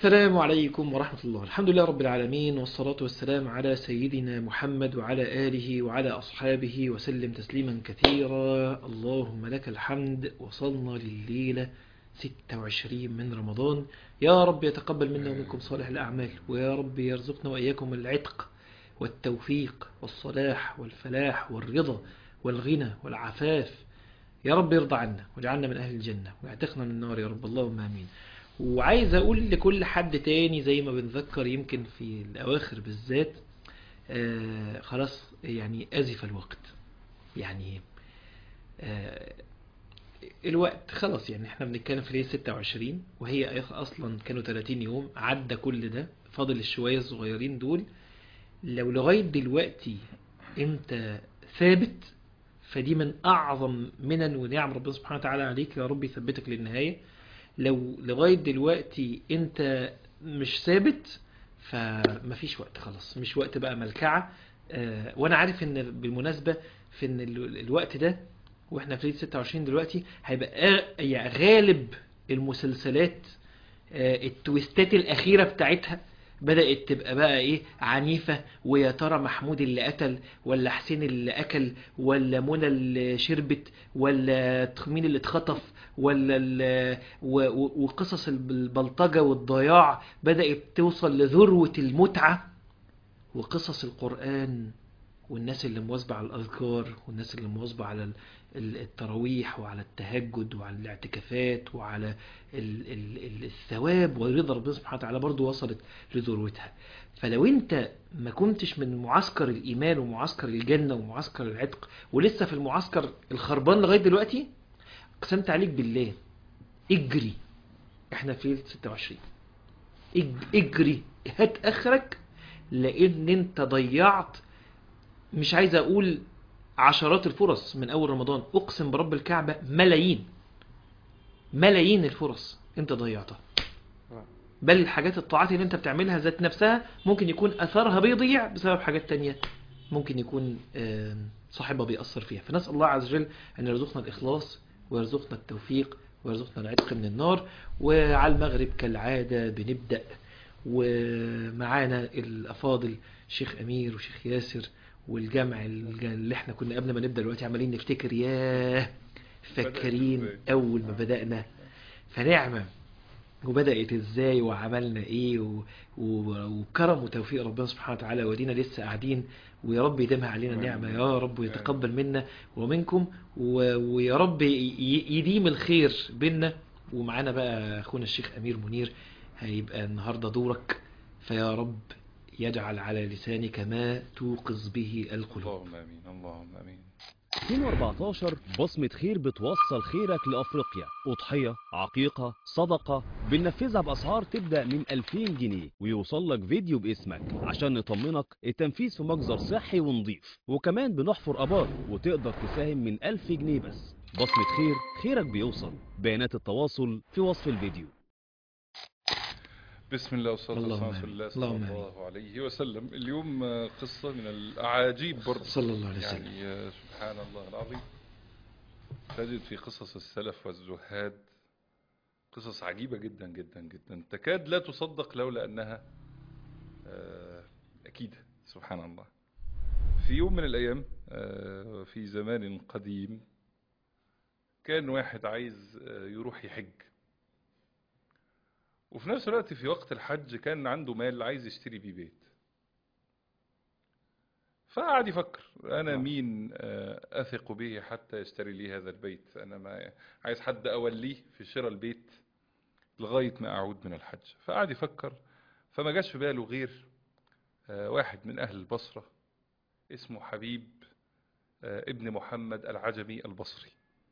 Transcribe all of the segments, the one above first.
السلام عليكم ورحمة الله الحمد لله رب العالمين والصلاة والسلام على سيدنا محمد وعلى آله وعلى أصحابه وسلم تسليما كثيرا اللهم لك الحمد وصلنا لليلة 26 من رمضان يا رب يتقبل منا ومنكم صالح الأعمال ويا رب يرزقنا وإياكم العتق والتوفيق والصلاح والفلاح والرضا والغنى والعفاف يا رب يرضى عنا واجعلنا من أهل الجنة ويعتقنا من النار يا رب اللهم آمين وعايز أقول لكل حد تاني زي ما بنذكر يمكن في الأواخر بالذات آه خلاص يعني أزف الوقت يعني آه الوقت خلاص يعني احنا بنتكلم في ليله 26 وهي اصلا كانوا 30 يوم عدى كل ده فاضل الشويه الصغيرين دول لو لغايه دلوقتي انت ثابت فدي من اعظم منن ونعم ربنا سبحانه وتعالى عليك يا رب يثبتك للنهايه لو لغايه دلوقتي انت مش ثابت فمفيش وقت خلاص مش وقت بقى ملكعه اه وانا عارف ان بالمناسبه في ان الوقت ده واحنا في ليله 26 دلوقتي هيبقى يعني غالب المسلسلات التويستات الاخيره بتاعتها بدات تبقى بقى ايه عنيفه ويا ترى محمود اللي قتل ولا حسين اللي اكل ولا منى اللي شربت ولا مين اللي اتخطف ولا وقصص البلطجه والضياع بدات توصل لذروه المتعه وقصص القران والناس اللي مواظبه على الاذكار والناس اللي مواظبه على التراويح وعلى التهجد وعلى الاعتكافات وعلى الثواب ورضا ربنا سبحانه وتعالى برضو وصلت لذروتها فلو انت ما كنتش من معسكر الايمان ومعسكر الجنه ومعسكر العتق ولسه في المعسكر الخربان لغايه دلوقتي قسمت عليك بالله اجري احنا في ليله 26 اجري هات اخرك لان انت ضيعت مش عايز اقول عشرات الفرص من اول رمضان اقسم برب الكعبة ملايين ملايين الفرص انت ضيعتها بل الحاجات الطاعات اللي انت بتعملها ذات نفسها ممكن يكون اثرها بيضيع بسبب حاجات تانية ممكن يكون صاحبها بيأثر فيها فنسأل الله عز وجل ان يرزقنا الاخلاص ويرزقنا التوفيق ويرزقنا العتق من النار وعلى المغرب كالعادة بنبدأ ومعانا الافاضل شيخ امير وشيخ ياسر والجمع اللي احنا كنا قبل ما نبدا دلوقتي عمالين نفتكر ياه فاكرين اول ما بدانا فنعمه وبدات ازاي وعملنا ايه و... و... وكرم وتوفيق ربنا سبحانه وتعالى ودينا لسه قاعدين ويا رب يديمها علينا نعمه يا رب ويتقبل منا ومنكم و... ويا رب ي... يديم الخير بينا ومعانا بقى اخونا الشيخ امير منير هيبقى النهارده دورك فيا رب يجعل على لسانك ما توقظ به القلوب اللهم امين اللهم امين 2014 بصمة خير بتوصل خيرك لأفريقيا أضحية عقيقة صدقة بننفذها بأسعار تبدأ من 2000 جنيه ويوصل لك فيديو باسمك عشان نطمنك التنفيذ في مجزر صحي ونظيف وكمان بنحفر أبار وتقدر تساهم من 1000 جنيه بس بصمة خير خيرك بيوصل بيانات التواصل في وصف الفيديو بسم الله والصلاة والسلام على رسول الله صلى الله عليه وسلم اليوم قصة من الأعاجيب برضه صلى الله عليه وسلم يعني سبحان الله العظيم تجد في قصص السلف والزهاد قصص عجيبة جدا جدا جدا تكاد لا تصدق لولا أنها أكيدة سبحان الله في يوم من الأيام في زمان قديم كان واحد عايز يروح يحج وفي نفس الوقت في وقت الحج كان عنده مال عايز يشتري بيه بيت فقعد يفكر انا مين اثق به حتى يشتري لي هذا البيت انا ما عايز حد اوليه في شراء البيت لغاية ما اعود من الحج فقعد يفكر فما جاش في باله غير واحد من اهل البصرة اسمه حبيب ابن محمد العجمي البصري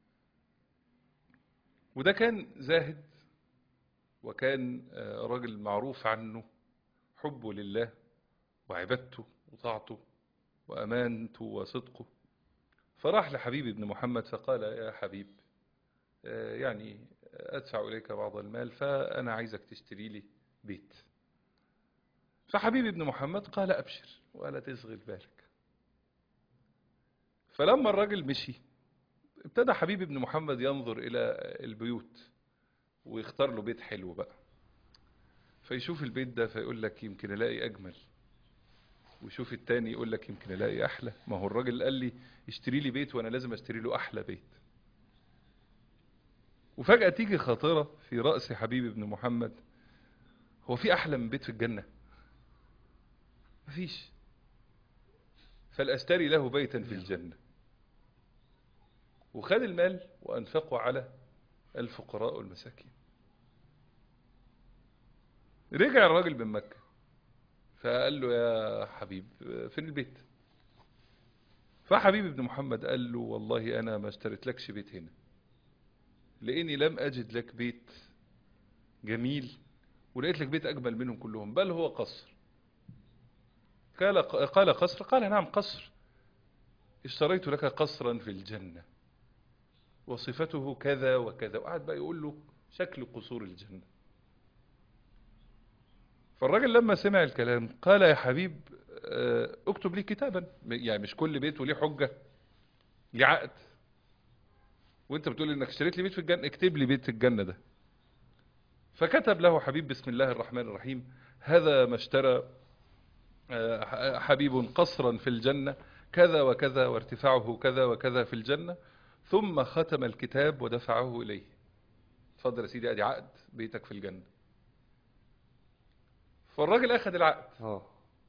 وده كان زاهد وكان راجل معروف عنه حبه لله وعبادته وطاعته وأمانته وصدقه فراح لحبيب ابن محمد فقال يا حبيب يعني أدفع إليك بعض المال فأنا عايزك تشتري لي بيت فحبيب ابن محمد قال أبشر ولا تشغل بالك فلما الراجل مشي ابتدى حبيب ابن محمد ينظر إلى البيوت ويختار له بيت حلو بقى فيشوف البيت ده فيقول لك يمكن الاقي اجمل ويشوف التاني يقول لك يمكن الاقي احلى ما هو الراجل قال لي اشتري لي بيت وانا لازم اشتري له احلى بيت وفجأة تيجي خاطرة في رأس حبيب بن محمد هو في احلى من بيت في الجنة مفيش فلأشتري له بيتا في الجنة وخد المال وأنفقه على الفقراء والمساكين رجع الراجل من مكة فقال له يا حبيب فين البيت فحبيب بن محمد قال له والله أنا ما اشتريت لكش بيت هنا لأني لم أجد لك بيت جميل ولقيت لك بيت أجمل منهم كلهم بل هو قصر قال قال قصر قال نعم قصر اشتريت لك قصرا في الجنة وصفته كذا وكذا وقعد بقى يقول له شكل قصور الجنة فالراجل لما سمع الكلام قال يا حبيب آه، اكتب لي كتابا يعني مش كل بيت وليه حجة ليه عقد وانت بتقول انك اشتريت لي بيت في الجنة اكتب لي بيت الجنة ده فكتب له حبيب بسم الله الرحمن الرحيم هذا ما اشترى آه، حبيب قصرا في الجنة كذا وكذا وارتفاعه كذا وكذا في الجنة ثم ختم الكتاب ودفعه إليه اتفضل يا سيدي ادي عقد بيتك في الجنة فالراجل اخذ العقد اه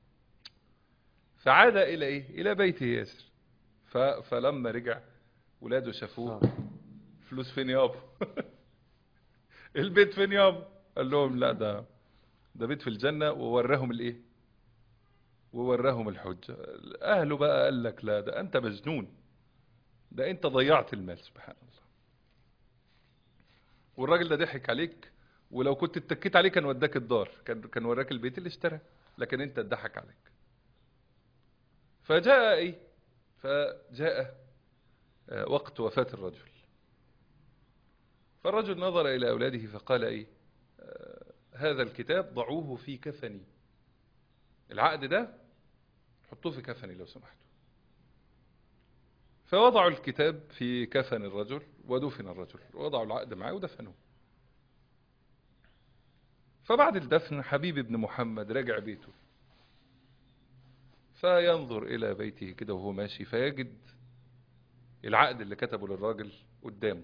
فعاد الى ايه الى بيته ياسر ف... فلما رجع ولاده شافوه آه. فلوس فين يابا البيت فين يابا قال لهم لا ده ده بيت في الجنة ووراهم الايه ووراهم الحجة اهله بقى قال لك لا ده انت مجنون ده انت ضيعت المال سبحان الله والراجل ده ضحك عليك ولو كنت اتكيت عليه كان وداك الدار كان كان وراك البيت اللي اشترى لكن انت اتضحك عليك فجاء ايه فجاء آه، وقت وفاة الرجل فالرجل نظر إلى أولاده فقال إيه آه، هذا الكتاب ضعوه في كفني العقد ده حطوه في كفني لو سمحتوا فوضعوا الكتاب في كفن الرجل ودفن الرجل وضعوا العقد معه ودفنوه فبعد الدفن حبيب بن محمد رجع بيته فينظر إلى بيته كده وهو ماشي فيجد العقد اللي كتبه للراجل قدامه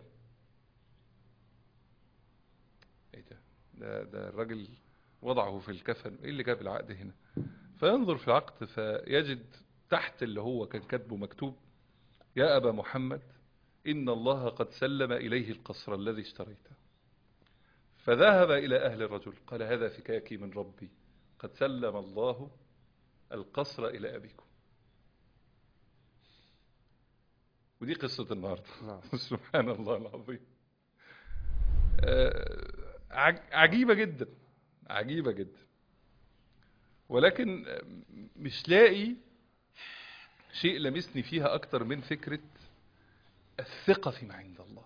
ايه ده ده, ده الراجل وضعه في الكفن ايه اللي جاب العقد هنا فينظر في العقد فيجد تحت اللي هو كان كاتبه مكتوب يا أبا محمد إن الله قد سلم إليه القصر الذي اشتريته فذهب إلى أهل الرجل قال هذا فكاكي من ربي قد سلم الله القصر إلى أبيكم ودي قصة النهاردة نعم. سبحان الله العظيم آه، عج- عجيبة جدا عجيبة جدا ولكن آه، مش لاقي شيء لمسني فيها أكتر من فكرة الثقة فيما عند الله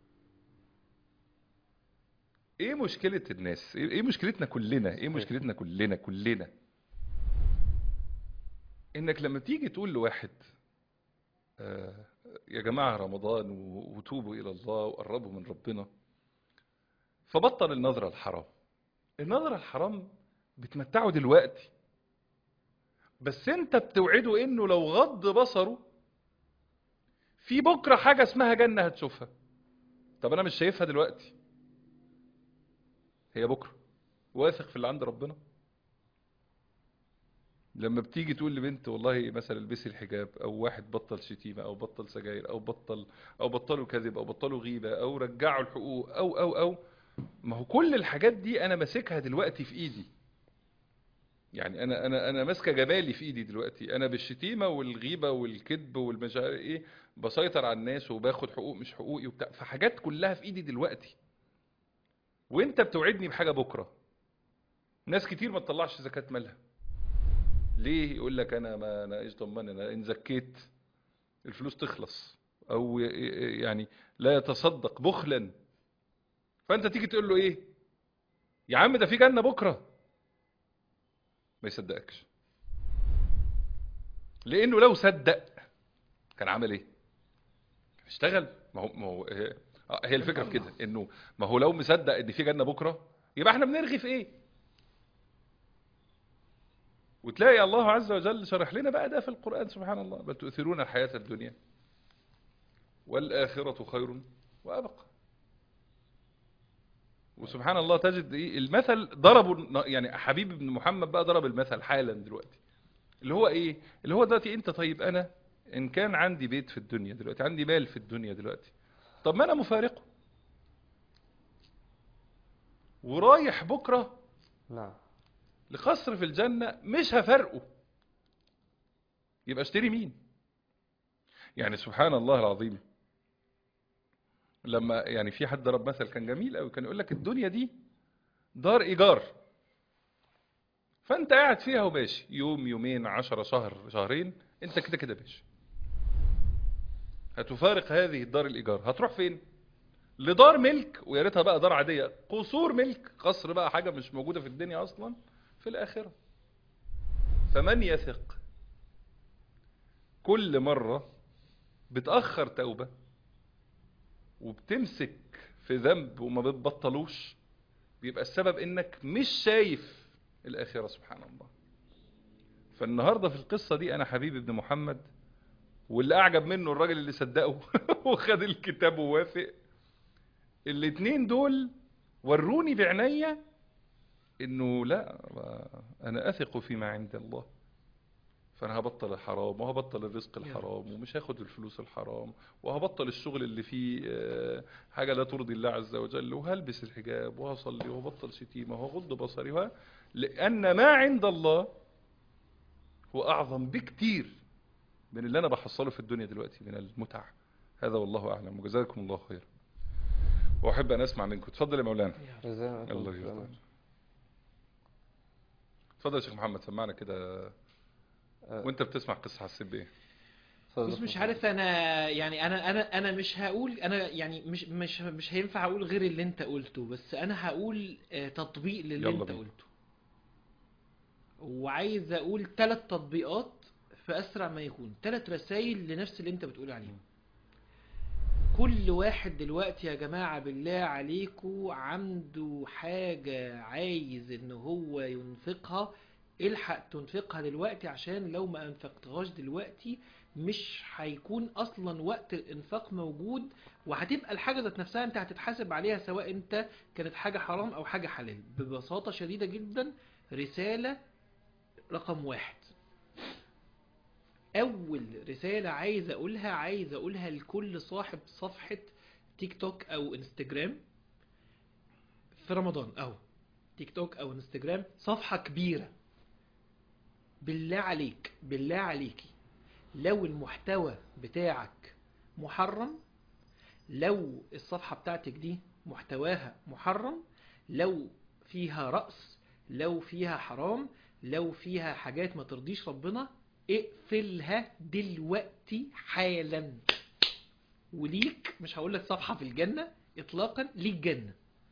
ايه مشكلة الناس ايه إيه مشكلتنا كلنا ايه مشكلتنا كلنا كلنا انك لما تيجي تقول لواحد آه، يا جماعة رمضان و- وتوبوا إلى الله وقربوا من ربنا فبطل النظرة الحرام النظرة الحرام بتمتعه دلوقتي بس انت بتوعده انه لو غض بصره في بكرة حاجة اسمها جنة هتشوفها طب انا مش شايفها دلوقتي هي بكرة واثق في اللي عند ربنا لما بتيجي تقول لبنت والله مثلا البسي الحجاب او واحد بطل شتيمة او بطل سجاير او بطل او بطلوا كذب او بطلوا غيبة او رجعوا الحقوق او او او ما هو كل الحاجات دي انا ماسكها دلوقتي في ايدي يعني انا انا انا ماسكه جمالي في ايدي دلوقتي انا بالشتيمه والغيبه والكذب والمش عارف ايه بسيطر على الناس وباخد حقوق مش حقوقي وبتاع فحاجات كلها في ايدي دلوقتي وانت بتوعدني بحاجه بكره ناس كتير ما تطلعش زكاه مالها ليه يقول لك انا ما انا ايش ضمن انا ان زكيت الفلوس تخلص او ي- ي- يعني لا يتصدق بخلا فانت تيجي تقول له ايه يا عم ده في جنه بكره ما يصدقكش لانه لو صدق كان عمل ايه كان اشتغل ما هو ما هو هي- آه، هي الفكره في كده انه ما هو لو مصدق ان في جنه بكره يبقى احنا بنرغي في ايه وتلاقي الله عز وجل شرح لنا بقى ده في القرآن سبحان الله بل تؤثرون الحياة الدنيا والآخرة خير وأبقى وسبحان الله تجد ايه المثل ضربوا يعني حبيب بن محمد بقى ضرب المثل حالا دلوقتي اللي هو ايه اللي هو دلوقتي انت طيب انا ان كان عندي بيت في الدنيا دلوقتي عندي مال في الدنيا دلوقتي طب ما انا مفارقه ورايح بكرة نعم لقصر في الجنة مش هفرقه يبقى اشتري مين يعني سبحان الله العظيم لما يعني في حد ضرب مثل كان جميل قوي كان يقول لك الدنيا دي دار ايجار فانت قاعد فيها وماشي يوم يومين عشرة شهر شهرين انت كده كده ماشي هتفارق هذه الدار الايجار هتروح فين لدار ملك ويا ريتها بقى دار عاديه قصور ملك قصر بقى حاجه مش موجوده في الدنيا اصلا في الاخره فمن يثق كل مره بتاخر توبه وبتمسك في ذنب وما بتبطلوش بيبقى السبب انك مش شايف الاخره سبحان الله فالنهارده في القصه دي انا حبيب ابن محمد واللي اعجب منه الراجل اللي صدقه وخد الكتاب ووافق الاتنين دول وروني بعينيا انه لا انا اثق فيما عند الله فانا هبطل الحرام وهبطل الرزق الحرام ومش هاخد الفلوس الحرام وهبطل الشغل اللي فيه آه، حاجه لا ترضي الله عز وجل وهلبس الحجاب وهصلي وهبطل شتيمه وهغض بصري وه... لان ما عند الله هو اعظم بكتير من اللي انا بحصله في الدنيا دلوقتي من المتع هذا والله اعلم وجزاكم الله خير واحب ان اسمع منكم اتفضل يا مولانا جزاك الله يرضى اتفضل يا شيخ محمد سمعنا كده وانت بتسمع قصه حسيت بايه بص مش عارف انا يعني انا انا انا مش هقول انا يعني مش مش مش هينفع اقول غير اللي انت قلته بس انا هقول آه، تطبيق للي يلا انت بينا. قلته وعايز اقول ثلاث تطبيقات في اسرع ما يكون ثلاث رسائل لنفس اللي انت بتقول عليه كل واحد دلوقتي يا جماعة بالله عليكم عنده حاجة عايز ان هو ينفقها الحق تنفقها دلوقتي عشان لو ما انفقتهاش دلوقتي مش هيكون اصلا وقت الانفاق موجود وهتبقى الحاجة ذات نفسها انت هتتحاسب عليها سواء انت كانت حاجة حرام او حاجة حلال ببساطة شديدة جدا رسالة رقم واحد اول رسالة عايز اقولها عايز اقولها لكل صاحب صفحة تيك توك او انستجرام في رمضان اهو تيك توك او انستجرام صفحة كبيرة بالله عليك بالله عليكي لو المحتوى بتاعك محرم لو الصفحة بتاعتك دي محتواها محرم لو فيها رأس لو فيها حرام لو فيها حاجات ما ترضيش ربنا اقفلها دلوقتي حالا وليك مش هقول لك صفحة في الجنة اطلاقا ليك جنة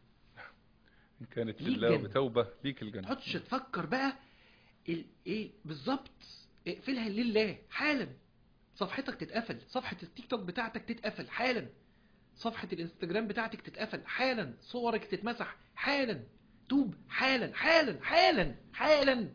ان كانت ليك لله جنة. وبتوبه ليك ما الجنه تقعدش تفكر بقى ال- ايه بالظبط اقفلها لله حالا صفحتك تتقفل صفحة التيك توك بتاعتك تتقفل حالا صفحة الانستجرام بتاعتك تتقفل حالا صورك تتمسح حالا توب حالا حالا حالا حالا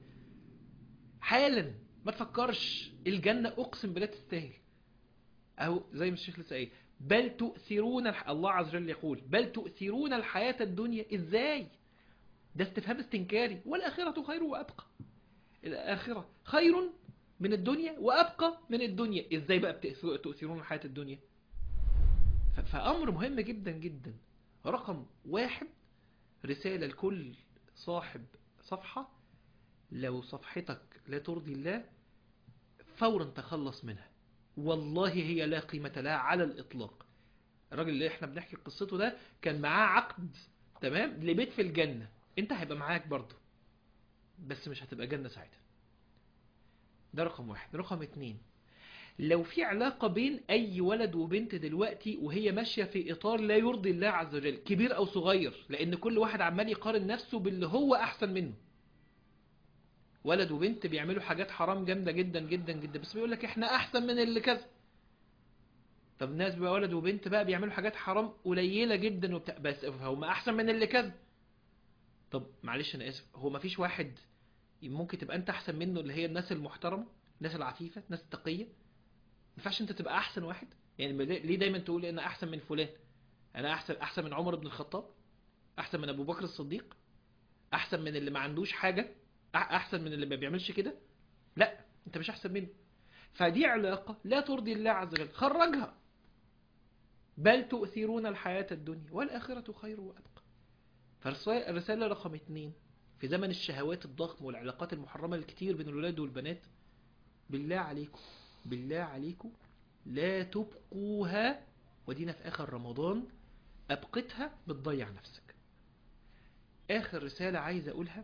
حالا ما تفكرش الجنة اقسم بالله تستاهل او زي ما الشيخ لسه قايل بل تؤثرون الح... الله عز وجل يقول بل تؤثرون الحياة الدنيا ازاي ده استفهام استنكاري والآخرة خير وأبقى الآخرة خير من الدنيا وأبقى من الدنيا إزاي بقى بتأث- تؤثرون الحياة الدنيا ف- فأمر مهم جدا جدا رقم واحد رسالة لكل صاحب صفحة لو صفحتك لا ترضي الله فورا تخلص منها والله هي لا قيمة لها على الإطلاق الراجل اللي احنا بنحكي قصته ده كان معاه عقد تمام لبيت في الجنة انت هيبقى معاك برضه بس مش هتبقى جنة ساعتها ده رقم واحد رقم اتنين لو في علاقة بين أي ولد وبنت دلوقتي وهي ماشية في إطار لا يرضي الله عز وجل كبير أو صغير لأن كل واحد عمال يقارن نفسه باللي هو أحسن منه ولد وبنت بيعملوا حاجات حرام جامدة جدا جدا جدا بس بيقول لك احنا أحسن من اللي كذا طب ناس بقى ولد وبنت بقى بيعملوا حاجات حرام قليلة جدا وبتاع بس هم أحسن من اللي كذا طب معلش أنا آسف هو مفيش واحد ممكن تبقى انت احسن منه اللي هي الناس المحترمه الناس العفيفه الناس التقيه ما ينفعش انت تبقى احسن واحد يعني ما- ليه دايما تقول انا احسن من فلان انا احسن احسن من عمر بن الخطاب احسن من ابو بكر الصديق احسن من اللي ما عندوش حاجه أح- احسن من اللي ما بيعملش كده لا انت مش احسن منه فدي علاقه لا ترضي الله عز وجل خرجها بل تؤثرون الحياه الدنيا والاخره خير وابقى فالرساله رقم اتنين في زمن الشهوات الضخم والعلاقات المحرمه الكتير بين الولاد والبنات بالله عليكم بالله عليكم لا تبقوها ودينا في اخر رمضان ابقتها بتضيع نفسك اخر رسالة عايز اقولها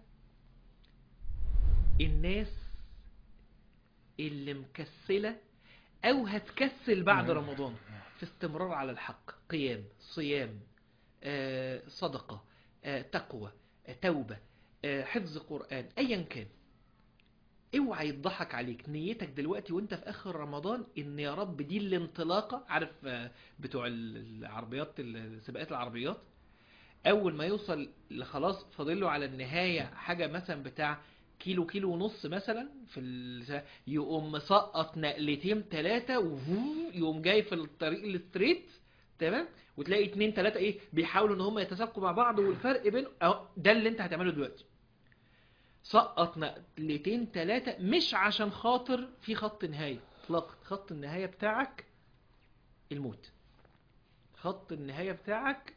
الناس اللي مكسلة او هتكسل بعد رمضان في استمرار على الحق قيام صيام آه، صدقة آه، تقوى آه، توبة آه، حفظ قرآن ايا كان اوعى يضحك عليك نيتك دلوقتي وانت في اخر رمضان ان يا رب دي الانطلاقه عارف آه، بتوع ال- العربيات ال- سباقات العربيات اول ما يوصل خلاص فاضل له على النهايه حاجه مثلا بتاع كيلو كيلو ونص مثلا في ال... يقوم مسقط نقلتين ثلاثه يقوم جاي في الطريق الستريت تمام وتلاقي اتنين تلاته ايه بيحاولوا ان هم يتسابقوا مع بعض والفرق بين اهو ده اللي انت هتعمله دلوقتي سقط نقلتين تلاتة مش عشان خاطر في خط نهاية اطلاقا خط النهاية بتاعك الموت خط النهاية بتاعك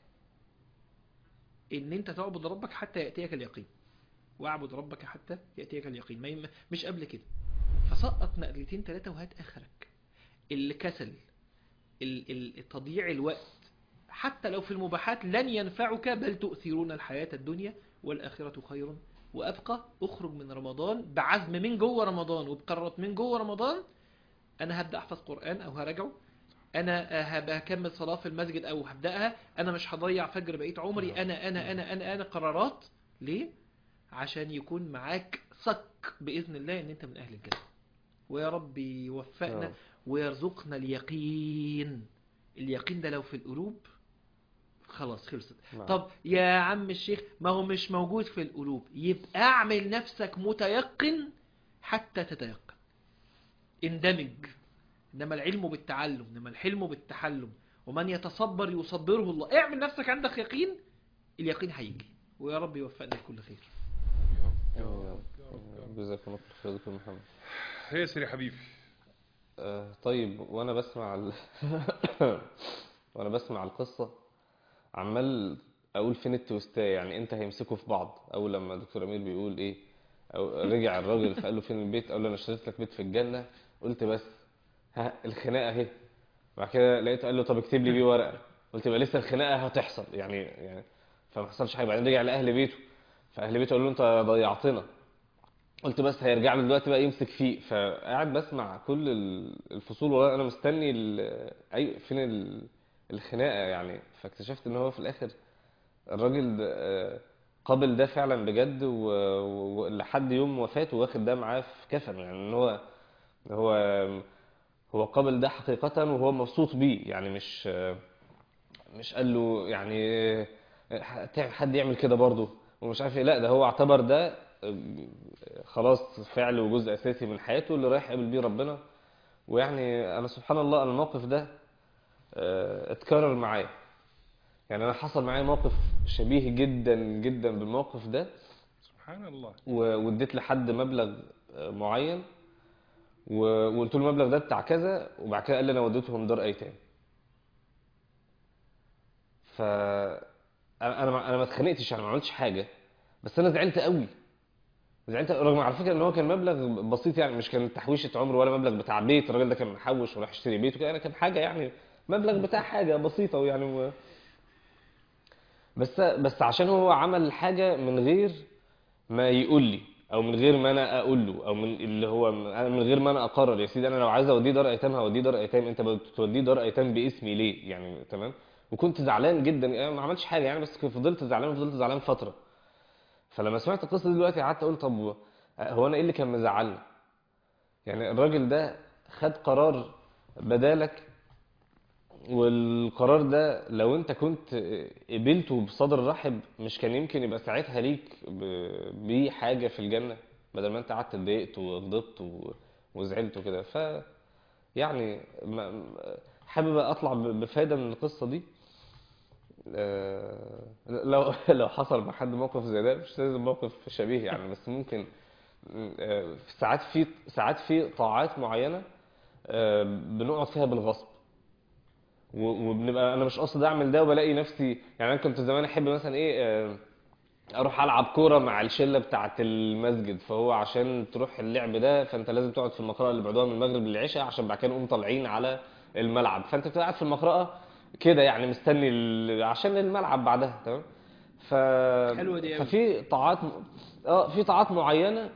ان انت تعبد ربك حتى يأتيك اليقين واعبد ربك حتى يأتيك اليقين ما يم... مش قبل كده فسقط نقلتين تلاتة وهات اخرك الكسل ال... ال... تضييع الوقت حتى لو في المباحات لن ينفعك بل تؤثرون الحياة الدنيا والآخرة خير وابقى اخرج من رمضان بعزم من جوه رمضان وبقرارات من جوه رمضان انا هبدا احفظ قران او هراجعه انا هبقى هكمل صلاه في المسجد او هبداها انا مش هضيع فجر بقيه عمري انا انا انا انا انا قرارات ليه عشان يكون معاك صك باذن الله ان انت من اهل الجنه ويا رب يوفقنا نعم. ويرزقنا اليقين اليقين ده لو في القلوب خلاص خلصت نعم. طب يا عم الشيخ ما هو مش موجود في القلوب يبقى اعمل نفسك متيقن حتى تتيقن اندمج انما العلم بالتعلم انما الحلم بالتحلم ومن يتصبر يصبره الله اعمل نفسك عندك يقين اليقين هيجي ويا رب يوفقنا لكل خير يا رب يا رب يا رب جزاك الله خير دكتور محمد ياسر يا حبيبي آه، طيب وانا بسمع ال... وانا بسمع القصه عمال اقول فين التويستايه يعني امتى هيمسكوا في بعض اول لما دكتور امير بيقول ايه أو رجع الراجل فقال له فين البيت قال له انا اشتريت لك بيت في الجنه قلت بس ها الخناقه اهي بعد كده لقيته قال له طب اكتب لي بيه ورقه قلت يبقى لسه الخناقه هتحصل يعني يعني فما حصلش حاجه بعدين رجع لاهل بيته فاهل بيته قالوا له انت ضيعتنا قلت بس هيرجع له دلوقتي بقى يمسك فيه فقاعد بسمع كل ال- الفصول والله انا مستني ال- اي فين ال- الخناقه يعني فاكتشفت ان هو في الاخر الراجل ده آه، قابل ده فعلا بجد و- و- ولحد يوم وفاته واخد ده معاه في كفن يعني ان هو هو هو قابل ده حقيقة وهو مبسوط بيه يعني مش مش قال له يعني حد يعمل كده برضه ومش عارف ايه لا ده هو اعتبر ده خلاص فعل وجزء اساسي من حياته اللي رايح يقابل بيه ربنا ويعني انا سبحان الله أنا الموقف ده آه، اتكرر معايا يعني انا حصل معايا موقف شبيه جدا جدا بالموقف ده سبحان الله و- واديت لحد مبلغ آه، معين و- وقلت له المبلغ ده بتاع كذا وبعد كده قال لي انا وديتهم دار ايتام ف انا انا ما- انا ما اتخانقتش يعني ما عملتش حاجه بس انا زعلت قوي زعلت رغم على فكره ان هو كان مبلغ بسيط يعني مش كان تحويشه عمر ولا مبلغ بتاع بيت الراجل ده كان محوش وراح يشتري بيت وكده انا كان حاجه يعني مبلغ بتاع حاجه بسيطه ويعني و... بس بس عشان هو عمل حاجه من غير ما يقول لي او من غير ما انا اقول له او من اللي هو أنا من غير ما انا اقرر يا سيدي انا لو عايز اوديه دار ايتام هوديه دار ايتام انت بتوديه دار ايتام باسمي ليه يعني تمام وكنت زعلان جدا يعني ما عملتش حاجه يعني بس فضلت زعلان فضلت زعلان فتره فلما سمعت القصه دي دلوقتي قعدت اقول طب هو انا ايه اللي كان مزعلني يعني الراجل ده خد قرار بدالك والقرار ده لو انت كنت قبلته بصدر رحب مش كان يمكن يبقى ساعتها ليك ب- بيه حاجة في الجنة بدل ما انت قعدت اتضايقت وغضبت و- وزعلت وكده ف يعني ما- حابب اطلع ب- بفايده من القصه دي آه، لو لو حصل مع حد موقف زي ده مش لازم موقف شبيه يعني بس ممكن آه، في ساعات في ساعات في طاعات معينه آه، بنقعد فيها بالغصب و- وبنبقى انا مش قاصد اعمل ده وبلاقي نفسي يعني انا كنت زمان احب مثلا ايه آه، اروح العب كوره مع الشله بتاعه المسجد فهو عشان تروح اللعب ده فانت لازم تقعد في المقرأة اللي بعدها من المغرب للعشاء عشان بعد كده نقوم طالعين على الملعب فانت بتبقى قاعد في المقرأة كده يعني مستني ال... عشان الملعب بعدها تمام ف حلوة دي أوي. ففي طاعات م... اه في طاعات معينه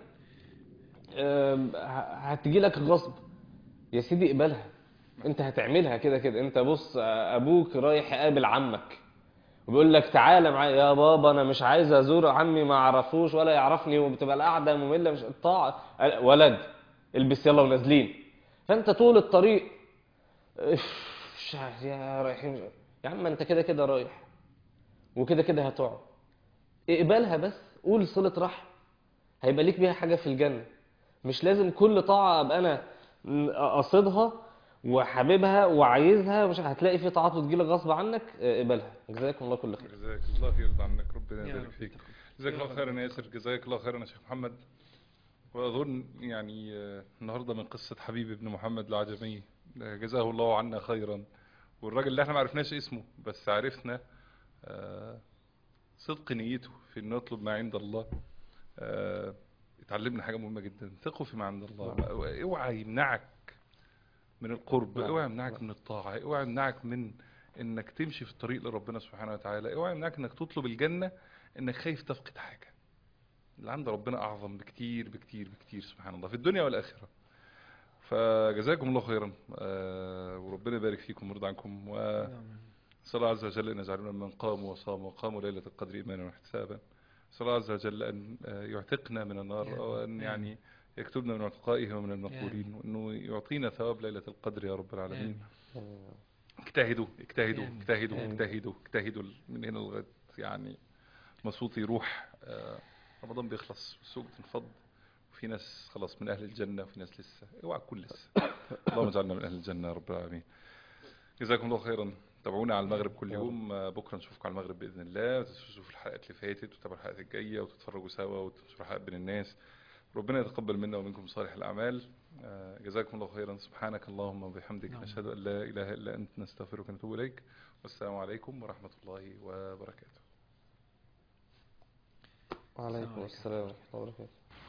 آم، ه- هتجي لك غصب يا سيدي اقبلها انت هتعملها كده كده انت بص ابوك رايح يقابل عمك وبيقول لك تعالى معايا يا بابا انا مش عايز ازور عمي ما اعرفوش ولا يعرفني وبتبقى القعده ممله مش الطاعه ولد البس يلا ونازلين فانت طول الطريق اف، مش عارف يا رايحين يا عم انت كده كده رايح وكده كده هتقعد اقبلها بس قول صلة رحم هيبقى ليك بيها حاجة في الجنة مش لازم كل طاعة ابقى انا م- قاصدها وحاببها وعايزها مش هتلاقي في طاعات بتجيلك غصب عنك اقبلها جزاكم الله كل خير جزاك الله يرضى عنك ربنا يا يبارك رب فيك يتقبل. جزاك يا الله رب. خيرا يا ياسر جزاك الله خيرا يا شيخ محمد واظن يعني آه، النهارده من قصه حبيب ابن محمد العجمي آه، جزاه الله عنا خيرا والراجل اللي احنا ما عرفناش اسمه بس عرفنا آه، صدق نيته في انه يطلب ما عند الله آه، اتعلمنا حاجه مهمه جدا ثقوا فيما عند الله اوعى يمنعك من القرب نعم. اوعى يمنعك من الطاعه اوعى يمنعك من انك تمشي في الطريق لربنا سبحانه وتعالى اوعى يمنعك انك تطلب الجنه انك خايف تفقد حاجه اللي عند ربنا اعظم بكتير بكتير بكتير سبحان الله في الدنيا والاخره فجزاكم الله خيرا آه، وربنا يبارك فيكم ويرضى عنكم و نسأل الله عز وجل أن يجعلنا من قاموا وصاموا وقاموا ليلة القدر إيمانا واحتسابا نسأل الله عز وجل أن آه، يعتقنا من النار آمين. وأن آمين. يعني يكتبنا من عتقائه ومن المقبولين آمين. وأنه يعطينا ثواب ليلة القدر يا رب العالمين آمين. اجتهدوا اجتهدوا آمين. اجتهدوا آمين. اجتهدوا اجتهدوا من هنا لغاية يعني ما صوتي يروح آه، رمضان بيخلص والسوق تنفض وفي ناس خلاص من أهل الجنة وفي ناس لسه اوعى تكون لسه اللهم اجعلنا من أهل الجنة يا رب العالمين جزاكم الله خيرا تابعونا على المغرب كل يا رب. يوم آه، بكره نشوفكم على المغرب باذن الله وتشوفوا الحلقات اللي فاتت وتتابعوا الحلقات الجايه وتتفرجوا سوا وتنشروا الحلقات بين الناس ربنا يتقبل منا ومنكم صالح الاعمال آه، جزاكم الله خيرا سبحانك اللهم وبحمدك نعم. نشهد ان لا اله الا انت نستغفرك ونتوب اليك والسلام عليكم ورحمه الله وبركاته وعليكم عليكم. السلام ورحمة الله وبركاته